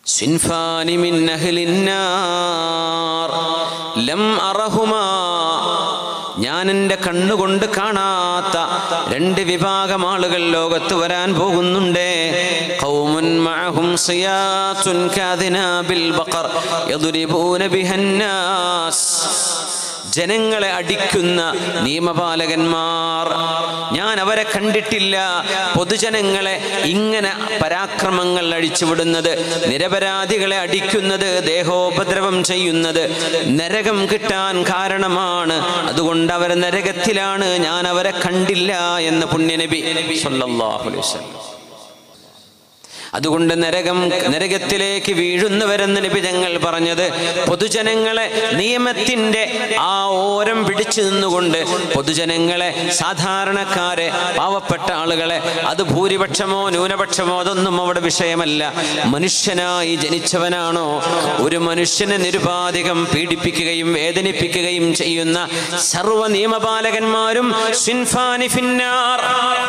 സിൻഫാനി മിൻ അഹ്ലിൻ നാർ ലം അറഹുമാ ഞാൻ എൻ്റെ കണ്ണുകൊണ്ട് കാണാത്ത രണ്ട് വിഭാഗം ആളുകൾ ലോകത്ത് വരാൻ പോകുന്നുണ്ട് ഖൗമുൻ മഅഹും സിയാത്തുൻ കാദിനാബിൽ ബഖർ യദ്രിബൂന ബിഹന്നാസ് ജനങ്ങളെ അടിക്കുന്ന നിയമപാലകന്മാർ ഞാൻ അവരെ കണ്ടിട്ടില്ല പൊതുജനങ്ങളെ ഇങ്ങനെ പരാക്രമങ്ങൾ അഴിച്ചുവിടുന്നത് നിരപരാധികളെ അടിക്കുന്നത് ദേഹോപദ്രവം ചെയ്യുന്നത് നരകം കിട്ടാൻ കാരണമാണ് അതുകൊണ്ട് അവർ നരകത്തിലാണ് ഞാൻ അവരെ കണ്ടില്ല എന്ന് പുണ്യനബി സല്ലല്ലാഹു അലൈഹി വസല്ലം അതുകൊണ്ട് നരകം നരകത്തിലേക്ക് വീഴുന്നവരെന്ന് നബി ഞങ്ങൾ പറഞ്ഞത് പൊതുജനങ്ങളെ നിയമത്തിന്റെ ആ ഓരം പിടിച്ചു നിന്നുകൊണ്ട് പൊതുജനങ്ങളെ സാധാരണക്കാരെ പാവപ്പെട്ട ആളുകളെ അത് ഭൂരിപക്ഷമോ ന്യൂനപക്ഷമോ അതൊന്നും അവിടെ വിഷയമല്ല മനുഷ്യനായി ജനിച്ചവനാണോ ഒരു മനുഷ്യനെ നിരുപാധികം പീഡിപ്പിക്കുകയും വേദനിപ്പിക്കുകയും ചെയ്യുന്ന സർവ്വ നിയമപാലകന്മാരും സിൻഫാനി ഫിന്നാർ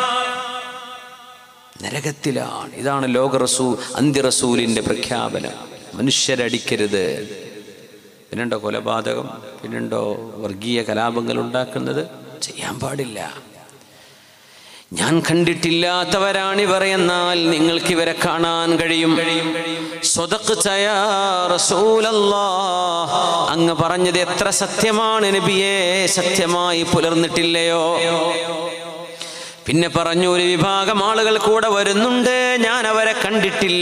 നരകത്തിലാണ് ഇതാണ് ലോക റസൂ അന്ത്യ റസൂലിൻ്റെ പ്രഖ്യാപനം മനുഷ്യരടിക്കരുത് പിന്നുണ്ടോ കൊലപാതകം പിന്നുണ്ടോ വർഗീയ കലാപങ്ങൾ ഉണ്ടാക്കുന്നത് ചെയ്യാൻ പാടില്ല ഞാൻ കണ്ടിട്ടില്ലാത്തവരാണിവർ എന്നാൽ നിങ്ങൾക്ക് ഇവരെ കാണാൻ കഴിയും സ്വതക്ക് അങ്ങ് പറഞ്ഞത് എത്ര സത്യമാണ് നബിയെ സത്യമായി പുലർന്നിട്ടില്ലയോ പിന്നെ പറഞ്ഞു ഒരു വിഭാഗം ആളുകൾ കൂടെ വരുന്നുണ്ട് ഞാൻ അവരെ കണ്ടിട്ടില്ല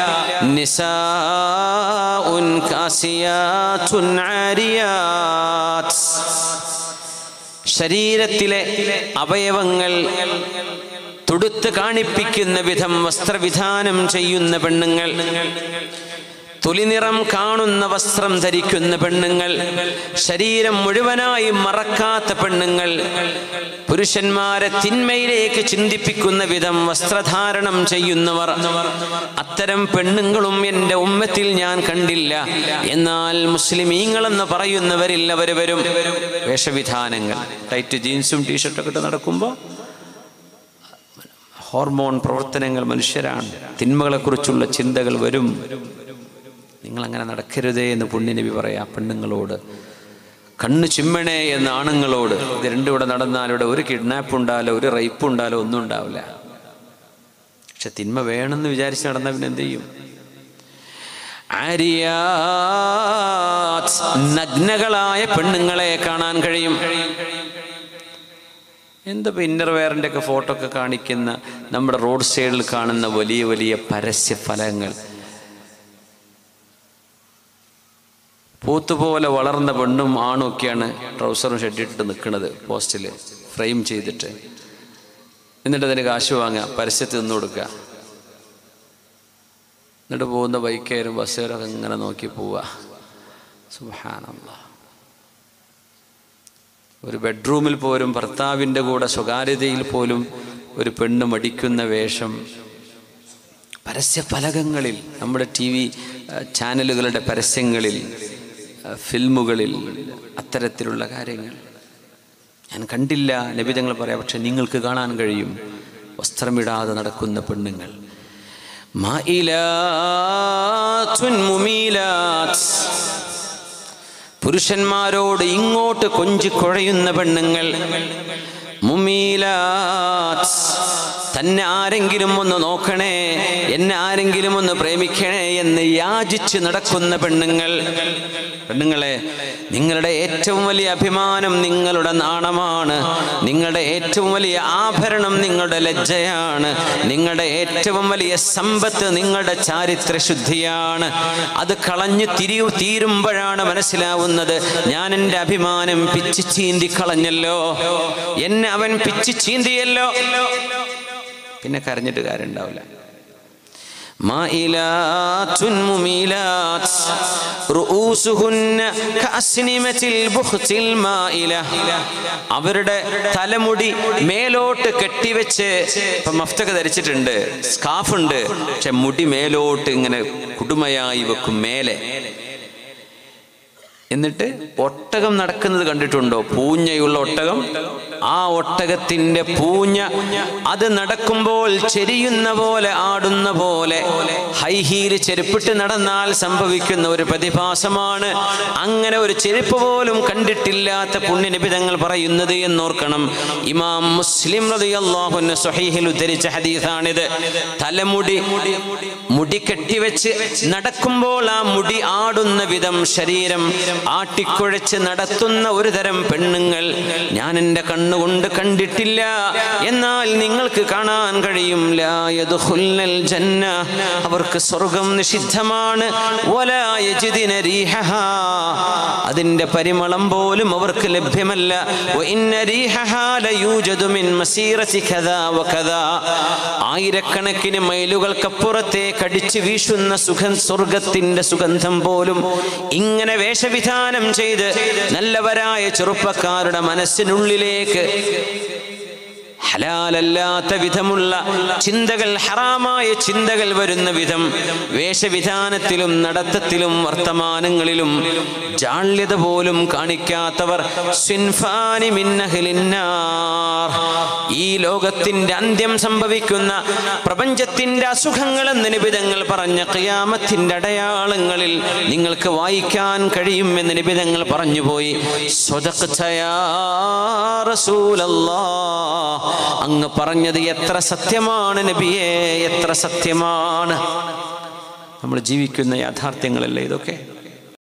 നിസാഉൻ കാസിയാത്തുൻ ആരിയാത്ത്. ശരീരത്തിലെ അവയവങ്ങൾ തുടുത്ത് കാണിപ്പിക്കുന്ന വിധം വസ്ത്രവിധാനം ചെയ്യുന്ന പെണ്ണുങ്ങൾ തുലിനിറം കാണുന്ന വസ്ത്രം ധരിക്കുന്ന പെണ്ണുങ്ങൾ ശരീരം മുഴുവനായി മറക്കാത്ത പെണ്ണുങ്ങൾ പുരുഷന്മാരെ തിന്മയിലേക്ക് ചിന്തിപ്പിക്കുന്ന വിധം വസ്ത്രധാരണം ചെയ്യുന്നവർ അത്തരം പെണ്ണുങ്ങളും എൻ്റെ ഉമ്മത്തിൽ ഞാൻ കണ്ടില്ല എന്നാൽ മുസ്ലിമീങ്ങളെന്ന് പറയുന്നവരിൽ അവർ വരും വേഷവിധാനങ്ങൾ ടൈറ്റ് ജീൻസും ടീഷർട്ടൊക്കെ ഇട്ട് നടക്കുമ്പോൾ ഹോർമോൺ പ്രവർത്തനങ്ങൾ മനുഷ്യരാണ് തിന്മകളെക്കുറിച്ചുള്ള ചിന്തകൾ വരും നിങ്ങളങ്ങനെ നടക്കരുതേ എന്ന് പുണ്യനബി പറയാം പെണ്ണുങ്ങളോട് കണ്ണ് ചിമ്മണേ എന്ന് ആണുങ്ങളോട് ഇത് രണ്ടും ഇവിടെ നടന്നാൽ ഇവിടെ ഒരു കിഡ്നാപ്പ് ഉണ്ടാലോ ഒരു റേപ്പ് ഉണ്ടാലോ ഒന്നും ഉണ്ടാവില്ല പക്ഷെ തിന്മ വേണമെന്ന് വിചാരിച്ച് നടന്ന പിന്നെ എന്ത് ചെയ്യും ആരിയാത്ത് നഗ്നകളായ പെണ്ണുങ്ങളെ കാണാൻ കഴിയും എന്താ ഇന്നർ വെയറിൻ്റെ ഒക്കെ ഫോട്ടോ ഒക്കെ കാണിക്കുന്ന നമ്മുടെ റോഡ് സൈഡിൽ കാണുന്ന വലിയ വലിയ പരസ്യ ഫലങ്ങൾ പൂത്തുപോലെ വളർന്ന പെണ്ണും ആണും ഒക്കെയാണ് ട്രൗസറും ഷെഡിട്ട് നിൽക്കുന്നത് പോസ്റ്റിൽ ഫ്രെയിം ചെയ്തിട്ട് എന്നിട്ട് അതിന് കാശ് വാങ്ങുക പരസ്യത്തിൽ നിന്ന് കൊടുക്കുക എന്നിട്ട് പോകുന്ന ബൈക്കേരും ബസ്സുകാരൊക്കെ ഇങ്ങനെ നോക്കി പോവുക സുഹാനല്ല ഒരു ബെഡ്റൂമിൽ പോലും ഭർത്താവിൻ്റെ കൂടെ സ്വകാര്യതയിൽ പോലും ഒരു പെണ്ണ് മടിക്കുന്ന വേഷം പരസ്യ ഫലകങ്ങളിൽ നമ്മുടെ ടി വി ചാനലുകളുടെ പരസ്യങ്ങളിൽ ആ, ഫിൽമുകളിൽ അത്തരത്തിലുള്ള കാര്യങ്ങൾ ഞാൻ കണ്ടില്ല നബിതങ്ങൾ പറയാം പക്ഷെ നിങ്ങൾക്ക് കാണാൻ കഴിയും വസ്ത്രമിടാതെ നടക്കുന്ന പെണ്ണുങ്ങൾ മായിലാത്തുൻ മുമീലാത്ത്. പുരുഷന്മാരോട് ഇങ്ങോട്ട് കൊഞ്ചിക്കുഴയുന്ന പെണ്ണുങ്ങൾ മുമീലാത്ത്. തന്നെ ആരെങ്കിലും ഒന്ന് നോക്കണേ എന്നെ ആരെങ്കിലും ഒന്ന് പ്രേമിക്കണേ എന്ന് യാചിച്ച് നടക്കുന്ന പെണ്ണുങ്ങൾ പെണ്ണുങ്ങളെ നിങ്ങളുടെ ഏറ്റവും വലിയ അഭിമാനം നിങ്ങളുടെ നാണമാണ് നിങ്ങളുടെ ഏറ്റവും വലിയ ആഭരണം നിങ്ങളുടെ ലജ്ജയാണ് നിങ്ങളുടെ ഏറ്റവും വലിയ സമ്പത്ത് നിങ്ങളുടെ ചാരിത്ര ശുദ്ധിയാണ് അത് കളഞ്ഞു തിരിയു തീരുമ്പോഴാണ് മനസ്സിലാവുന്നത് ഞാൻ എൻ്റെ അഭിമാനം പിച്ചു ചീന്തി കളഞ്ഞല്ലോ എന്നെ അവൻ പിച്ചു ചീന്തിയല്ലോ പിന്നെ കരഞ്ഞിട്ട് കാര്യം ഉണ്ടാവില്ല مائلات مميلات رؤوسهن كأسنمة البخت المائلة അവരുടെ തലമുടി മേലോട്ട് കെട്ടിവെച്ച് ഇപ്പൊ മഫ്തൊക്കെ ധരിച്ചിട്ടുണ്ട് സ്കാഫ് ഉണ്ട് പക്ഷെ മുടി മേലോട്ട് ഇങ്ങനെ കുടുമയായി വെക്കും മേലെ എന്നിട്ട് ഒട്ടകം നടക്കുന്നത് കണ്ടിട്ടുണ്ടോ പൂഞ്ഞയുള്ള ഒട്ടകം ആ ഒട്ടകത്തിന്റെ പൂഞ്ഞ അത് നടക്കുമ്പോൾ ചെരിയുന്ന പോലെ ആടുന്ന പോലെ ഹൈഹീല് ചെരുപ്പിട്ട് നടന്നാൽ സംഭവിക്കുന്ന ഒരു പ്രതിഭാസമാണ് അങ്ങനെ ഒരു ചെരുപ്പ് പോലും കണ്ടിട്ടില്ലാത്ത പുണ്യനിബിതങ്ങൾ പറയുന്നത് എന്നോർക്കണം ഇമാം മുസ്ലിം റളിയല്ലാഹുവിന് സ്വഹീഹിൽ ഉദ്ധരിച്ച ഹദീസാണിത് തലമുടി മുടി കെട്ടിവെച്ച് നടക്കുമ്പോൾ ആ മുടി ആടുന്ന വിധം ശരീരം ആട്ടിക്കുഴച്ച് നടത്തുന്ന ഒരു തരം പെണ്ണുങ്ങൾ ഞാൻ എൻ്റെ കണ്ണുകൊണ്ട് കണ്ടിട്ടില്ല എന്നാൽ നിങ്ങൾക്ക് കാണാൻ കഴിയും ലാ യദ്ഖുൽനൽ ജന്ന അവർക്ക് സ്വർഗം നിഷിദ്ധമാണ് വലാ യജിദിന റീഹഹാ അതിൻ്റെ പരിമളം പോലും അവർക്ക് ലഭ്യമല്ല വഇന്ന റീഹഹാ ലയൂജദു മിൻ മസീറതി കദാ വകദാ ആയിരക്കണക്കിന് മൈലുകൾക്കപ്പുറത്തെ കടിച്ചു വീശുന്ന സുഖം സ്വർഗത്തിന്റെ സുഗന്ധം പോലും ഇങ്ങനെ വേഷവിധാനം ചെയ്ത് നല്ലവരായ ചെറുപ്പക്കാരുടെ മനസ്സിനുള്ളിലേക്ക് ഹലാലല്ലാത്ത വിധമുള്ള ചിന്തകൾ ഹറാമായ ചിന്തകൾ വരുന്ന വിധം വേഷവിധാനത്തിലും നടത്തത്തിലും വർത്തമാനങ്ങളിലും ജാള്യത പോലും കാണിക്കാത്തവർ സിൻഫാനി മിന്നഹലിന്നാർ ഈ ലോകത്തിന്റെ അന്ത്യം സംഭവിക്കുന്ന പ്രപഞ്ചത്തിന്റെ അസുഖങ്ങൾ എന്ന നിബിധങ്ങൾ പറഞ്ഞ ഖിയാമത്തിന്റെ അടയാളങ്ങളിൽ നിങ്ങൾക്ക് വായിക്കാൻ കഴിയും എന്ന് നിബിധങ്ങൾ പറഞ്ഞുപോയി സ്വതക്കഥയാ റസൂലല്ലാ അങ്ങ് പറഞ്ഞത് എത്ര സത്യമാണ് നബിയെ എത്ര സത്യമാണ് നമ്മൾ ജീവിക്കുന്ന യാഥാർത്ഥ്യങ്ങളല്ലേ ഇതൊക്കെ